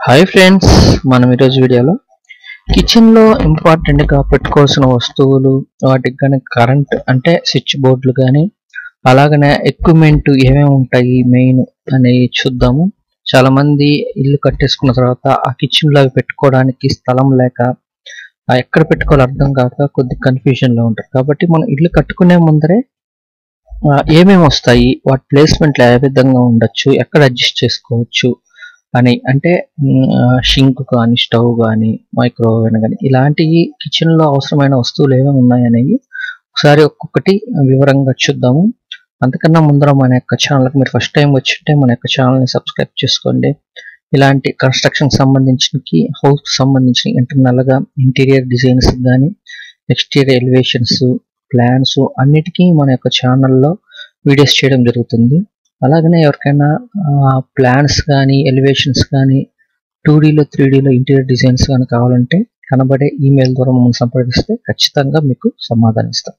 hi friends మనం ఈరోజు వీడియోలో కిచెన్లో ఇంపార్టెంట్గా పెట్టుకోవాల్సిన వస్తువులు వాటికి కానీ కరెంట్ అంటే స్విచ్ బోర్డులు కానీ అలాగనే ఎక్విప్మెంట్ ఏమేమి ఉంటాయి మెయిన్ అనేవి చూద్దాము చాలా మంది ఇల్లు కట్టేసుకున్న తర్వాత ఆ కిచెన్లో అవి పెట్టుకోవడానికి స్థలం లేక ఆ ఎక్కడ పెట్టుకోవాలో అర్థం కాక కొద్ది కన్ఫ్యూజన్లో ఉంటారు కాబట్టి మనం ఇల్లు కట్టుకునే ముందరే ఆ, ఏమేమి వస్తాయి వాటి ప్లేస్మెంట్లు ఏ విధంగా ఉండొచ్చు ఎక్కడ అడ్జస్ట్ చేసుకోవచ్చు అని అంటే షింక్ కానీ స్టవ్ కానీ మైక్రోవేవ్ కానీ ఇలాంటివి కిచెన్ లో అవసరమైన వస్తువులు ఏమేమి ఉన్నాయనేవి ఒకసారి ఒక్కొక్కటి వివరంగా చూద్దాము అంతకన్నా ముందర మన యొక్క ఛానల్కి మీరు ఫస్ట్ టైం వచ్చింటే మన యొక్క ఛానల్ని సబ్స్క్రైబ్ చేసుకోండి ఇలాంటి కన్స్ట్రక్షన్ సంబంధించి హౌస్ సంబంధించిన ఇంటర్నల్ గా ఇంటీరియర్ డిజైన్స్ కానీ ఎక్స్టీరియర్ ఎలివేషన్స్ ప్లాన్స్ అన్నిటికీ మన యొక్క ఛానల్లో వీడియోస్ చేయడం జరుగుతుంది అలాగనే ఎవరికైనా ప్లాన్స్ కానీ ఎలివేషన్స్ కానీ టూ డీలో త్రీ డీలో ఇంటీరియర్ డిజైన్స్ కానీ కావాలంటే కనబడే ఈమెయిల్ ద్వారా మమ్మల్ని సంప్రదిస్తే ఖచ్చితంగా మీకు సమాధానం ఇస్తాం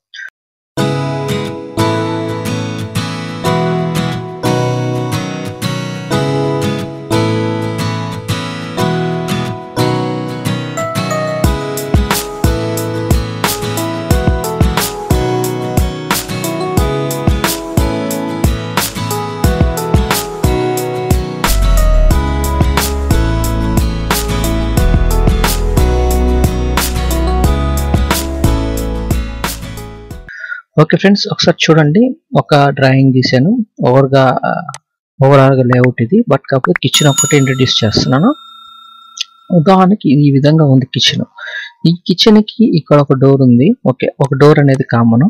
ఓకే ఫ్రెండ్స్ ఒకసారి చూడండి ఒక డ్రాయింగ్ గీసాను ఓవర్గా ఓవరాల్గా లేఅవుట్ ఇది బట్ కాకపోతే కిచెన్ ఒకటి ఇంట్రడ్యూస్ చేస్తున్నాను ఉదాహరణకి ఇది ఈ విధంగా ఉంది కిచెన్ ఈ కిచెన్ కి ఇక్కడ ఒక డోర్ ఉంది ఓకే ఒక డోర్ అనేది కామన్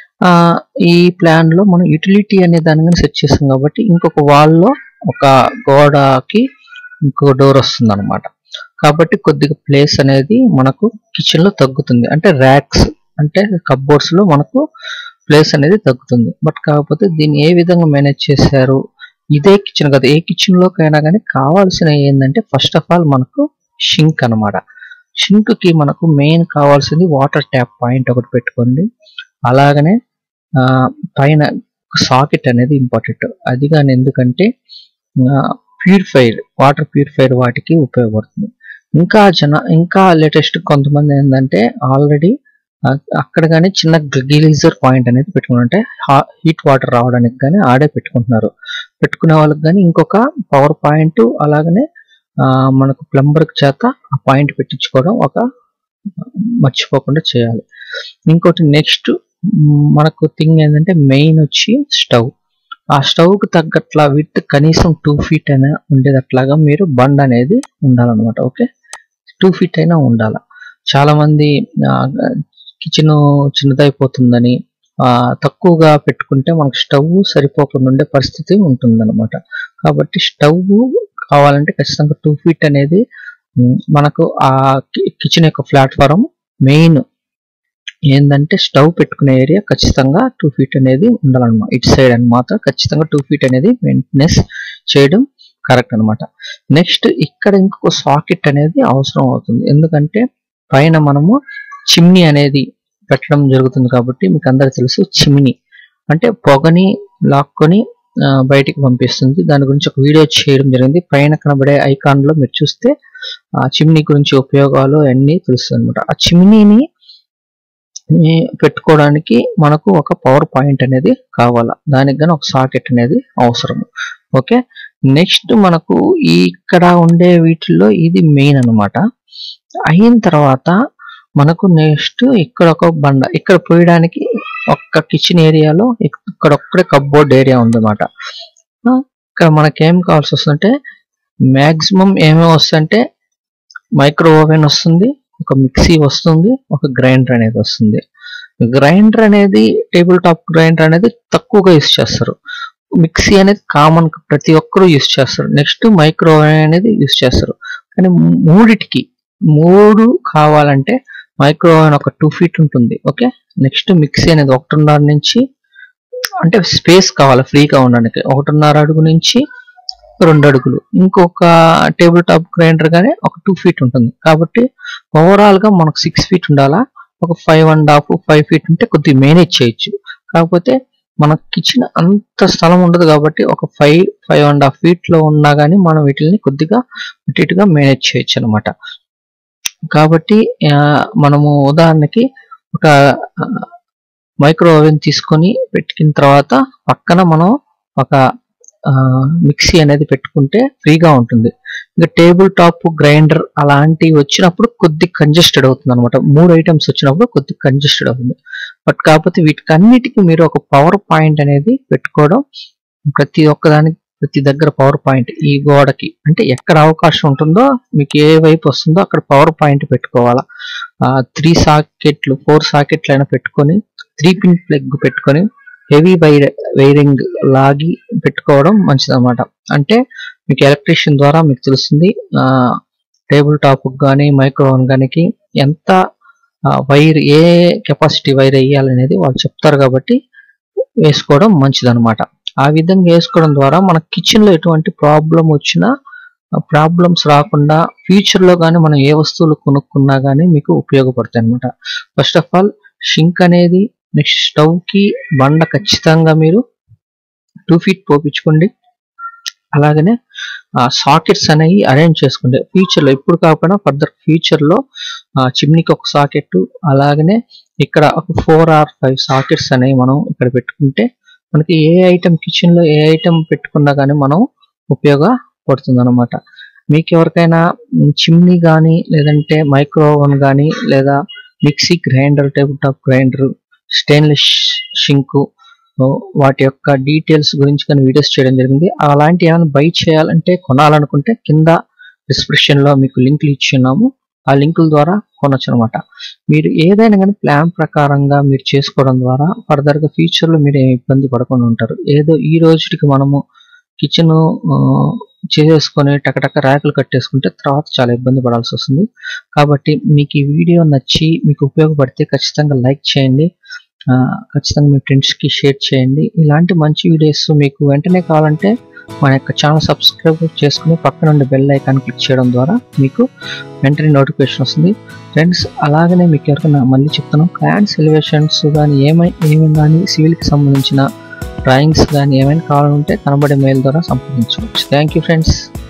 ఈ ప్లాన్ లో మనం యూటిలిటీ అనే దాని కానీ సెట్ చేస్తాం కాబట్టి ఇంకొక wall లో ఒక గోడకి ఇంకో డోర్ వస్తుంది అనమాట కాబట్టి కొద్దిగా ప్లేస్ అనేది మనకు కిచెన్ లో తగ్గుతుంది అంటే ర్యాక్స్ అంటే కప్బోర్డ్స్ లో మనకు ప్లేస్ అనేది తగ్గుతుంది బట్ కాకపోతే దీన్ని ఏ విధంగా మేనేజ్ చేశారు ఇదే కిచెన్ కదా ఏ కిచెన్ లోకైనా కానీ కావాల్సిన ఏంటంటే ఫస్ట్ ఆఫ్ ఆల్ మనకు షింక్ అన్నమాట షింక్ కి మనకు మెయిన్ కావాల్సింది వాటర్ ట్యాప్ పాయింట్ ఒకటి పెట్టుకోండి అలాగనే ఆ, పైన సాకెట్ అనేది ఇంపార్టెంట్ అది కానీ ఎందుకంటే ప్యూరిఫైర్ వాటర్ ప్యూరిఫైర్ వాటికి ఉపయోగపడుతుంది ఇంకా జన ఇంకా లేటెస్ట్ కొంతమంది ఏంటంటే ఆల్రెడీ అక్కడ కానీ చిన్న గీజర్ పాయింట్ అనేది పెట్టుకుని అంటే హీట్ వాటర్ రావడానికి కానీ ఆడే పెట్టుకుంటున్నారు పెట్టుకునే వాళ్ళకి కానీ ఇంకొక పవర్ పాయింట్ అలాగనే ఆ, మనకు ప్లంబర్ చేత ఆ పాయింట్ పెట్టించుకోవడం ఒక మర్చిపోకుండా చేయాలి ఇంకోటి నెక్స్ట్ మనకు థింగ్ ఏంటంటే మెయిన్ వచ్చి స్టవ్ ఆ స్టవ్ కు తగ్గట్లా విత్ కనీసం టూ ఫీట్ అయినా ఉండేటట్లాగా మీరు బండ్ అనేది ఉండాలన్నమాట ఓకే టూ ఫీట్ అయినా ఉండాల చాలా మంది కిచెన్ చిన్నదైపోతుందని ఆ, తక్కువగా పెట్టుకుంటే మనకు స్టవ్ సరిపోకుండా ఉండే పరిస్థితి ఉంటుందన్నమాట కాబట్టి స్టవ్ కావాలంటే ఖచ్చితంగా టూ ఫీట్ అనేది ఉమ్, మనకు ఆ కిచెన్ యొక్క ప్లాట్ఫారం మెయిన్ ఏంటంటే స్టవ్ పెట్టుకునే ఏరియా ఖచ్చితంగా టూ ఫీట్ అనేది ఉండాలన్నమాట ఇటు సైడ్ అని మాత్రం ఖచ్చితంగా టూ ఫీట్ అనేది మెయింటెనెన్స్ చేయడం కరెక్ట్ అన్నమాట నెక్స్ట్ ఇక్కడ ఇంకొక సాకెట్ అనేది అవసరం అవుతుంది ఎందుకంటే పైన మనము చిమ్నీ అనేది పెట్టడం జరుగుతుంది కాబట్టి మీకు అందరికి తెలుసు చిమ్నీ అంటే పొగని లాక్కొని ఆ, బయటికి పంపిస్తుంది దాని గురించి ఒక వీడియో చేయడం జరిగింది పైన కనబడే ఐకాన్ లో మీరు చూస్తే ఆ చిమ్నీ గురించి ఉపయోగాలు అన్నీ తెలుస్తుంది అనమాట ఆ చిమ్నీని ఈ పెట్టుకోవడానికి మనకు ఒక పవర్ పాయింట్ అనేది కావాలా దానికి గాని ఒక సాకెట్ అనేది అవసరం ఓకే నెక్స్ట్ మనకు ఈ ఇక్కడ ఉండే వీటిల్లో ఇది మెయిన్ అన్నమాట అయిన తర్వాత మనకు నెక్స్ట్ ఇక్కడ ఒక బండ ఇక్కడ పోయడానికి ఒక్క కిచెన్ ఏరియాలో ఇక్కడ ఒక్కడే కప్బోర్డ్ ఏరియా ఉందన్నమాట ఆ, ఇక్కడ మనకేం కావాల్సి వస్తుందంటే మాక్సిమం ఏమేమి వస్తుందంటే మైక్రో ఓవెన్ వస్తుంది ఒక మిక్సీ వస్తుంది ఒక గ్రైండర్ అనేది వస్తుంది గ్రైండర్ అనేది టేబుల్ టాప్ గ్రైండర్ అనేది తక్కువగా యూస్ చేస్తారు మిక్సీ అనేది కామన్ ప్రతి ఒక్కరూ యూస్ చేస్తారు నెక్స్ట్ మైక్రో ఓవెన్ అనేది యూస్ చేస్తారు కానీ మూడిటికి మూడు కావాలంటే మైక్రో ఓవెన్ ఒక టూ ఫీట్ ఉంటుంది ఓకే నెక్స్ట్ మిక్సీ అనేది ఒకటిన్నర నుంచి అంటే స్పేస్ కావాలి ఫ్రీగా ఉండడానికి ఒకటిన్నర అడుగు నుంచి రెండు అడుగులు ఇంకొక టేబుల్ టాప్ గ్రైండర్ గానే ఒక టూ ఫీట్ ఉంటుంది కాబట్టి ఓవరాల్ గా మనకు సిక్స్ ఫీట్ ఉండాలా ఒక five and half five feet ఉంటే కొద్దిగా మేనేజ్ చేయొచ్చు కాకపోతే మన కిచెన్ అంత స్థలం ఉండదు కాబట్టి ఒక five five and half feet లో ఉన్నా కానీ మనం వీటిని కొద్దిగా అటు ఇటుగా మేనేజ్ చేయొచ్చు అనమాట కాబట్టి ఆ, మనము ఉదాహరణకి ఒక మైక్రో ఓవెన్ తీసుకొని పెట్టుకున్న తర్వాత పక్కన మనం ఒక మిక్సీ అనేది పెట్టుకుంటే ఫ్రీగా ఉంటుంది ఇంకా టేబుల్ టాప్ గ్రైండర్ అలాంటివి వచ్చినప్పుడు కొద్ది కంజెస్టెడ్ అవుతుంది అనమాట మూడు ఐటమ్స్ వచ్చినప్పుడు కొద్ది కంజెస్టెడ్ అవుతుంది బట్ కాకపోతే వీటికి అన్నిటికీ మీరు ఒక పవర్ పాయింట్ అనేది పెట్టుకోవడం ప్రతి ఒక్కదానికి ప్రతి దగ్గర పవర్ పాయింట్ ఈ గోడకి అంటే ఎక్కడ అవకాశం ఉంటుందో మీకు ఏ వైపు వస్తుందో అక్కడ పవర్ పాయింట్ పెట్టుకోవాలా త్రీ సాకెట్లు ఫోర్ సాకెట్లు అయినా పెట్టుకొని త్రీ పిన్ ప్లగ్ పెట్టుకొని హెవీ వైర్ వైరింగ్ లాగి పెట్టుకోవడం మంచిదన్నమాట అంటే మీకు ఎలక్ట్రీషియన్ ద్వారా మీకు తెలుస్తుంది టేబుల్ టాప్ కానీ మైక్రోవన్ కానీ ఎంత వైర్ ఏ కెపాసిటీ వైర్ వేయాలనేది వాళ్ళు చెప్తారు కాబట్టి వేసుకోవడం మంచిదన్నమాట ఆ విధంగా వేసుకోవడం ద్వారా మన కిచెన్ లో ఎటువంటి ప్రాబ్లం వచ్చినా ప్రాబ్లమ్స్ రాకుండా ఫ్యూచర్ లో కానీ మనం ఏ వస్తువులు కొనుక్కున్నా కానీ మీకు ఉపయోగపడతాయి అనమాట ఫస్ట్ ఆఫ్ ఆల్ షింక్ అనేది నెక్స్ట్ స్టవ్ కి బండ ఖచ్చితంగా మీరు టూ ఫీట్ పోపించుకోండి అలాగనే సాకెట్స్ అనేవి అరేంజ్ చేసుకోండి ఫ్యూచర్ లో ఇప్పుడు కాకుండా ఫర్దర్ ఫ్యూచర్ లో చిమ్నీకి ఒక సాకెట్ అలాగనే ఇక్కడ ఒక ఫోర్ ఆర్ ఫైవ్ సాకెట్స్ అనేవి మనం ఇక్కడ పెట్టుకుంటే మనకి ఏ ఐటమ్ కిచెన్ లో ఏ ఐటమ్ పెట్టుకున్నా కానీ మనం ఉపయోగపడుతుంది అనమాట మీకు ఎవరికైనా చిమ్నీ కానీ లేదంటే మైక్రో ఓవెన్ కానీ లేదా mixie grinder table top grinder stainless sink వాటి యొక్క డీటెయిల్స్ గురించి కానీ వీడియోస్ చేయడం జరిగింది అలాంటి ఏమైనా బై చేయాలంటే కొనాలనుకుంటే కింద డిస్క్రిప్షన్ లో మీకు లింకులు ఇచ్చున్నాము ఆ లింకుల ద్వారా కొనొచ్చు అనమాట మీరు ఏదైనా కానీ ప్లాన్ ప్రకారంగా మీరు చేసుకోవడం ద్వారా ఫర్దర్ గా ఫ్యూచర్ లో మీరు ఏమి ఇబ్బంది పడకుండా ఉంటారు ఏదో ఈ రోజుకి మనము కిచెన్ చేసేసుకొని టకటక ర్యాకులు కట్టేసుకుంటే తర్వాత చాలా ఇబ్బంది పడాల్సి వస్తుంది కాబట్టి మీకు ఈ వీడియో నచ్చి మీకు ఉపయోగపడితే ఖచ్చితంగా లైక్ చేయండి ఆ, ఖచ్చితంగా మీ ఫ్రెండ్స్కి షేర్ చేయండి ఇలాంటి మంచి వీడియోస్ మీకు వెంటనే కావాలంటే మన యొక్క ఛానల్ సబ్స్క్రైబ్ చేసుకుని పక్కన ఉండే బెల్ ఐకాన్ క్లిక్ చేయడం ద్వారా మీకు వెంటనే నోటిఫికేషన్ వస్తుంది ఫ్రెండ్స్ అలాగనే మీకు ఎవరికైనా మళ్ళీ చెప్తాను ప్లాన్స్ ఎలివేషన్స్ కానీ ఏమై ఏమైనా కానీ సివిల్కి సంబంధించిన డ్రాయింగ్స్ కానీ ఏమైనా కావాలంటే కనబడే మెయిల్ ద్వారా సంప్రదించవచ్చు థ్యాంక్ యూ ఫ్రెండ్స్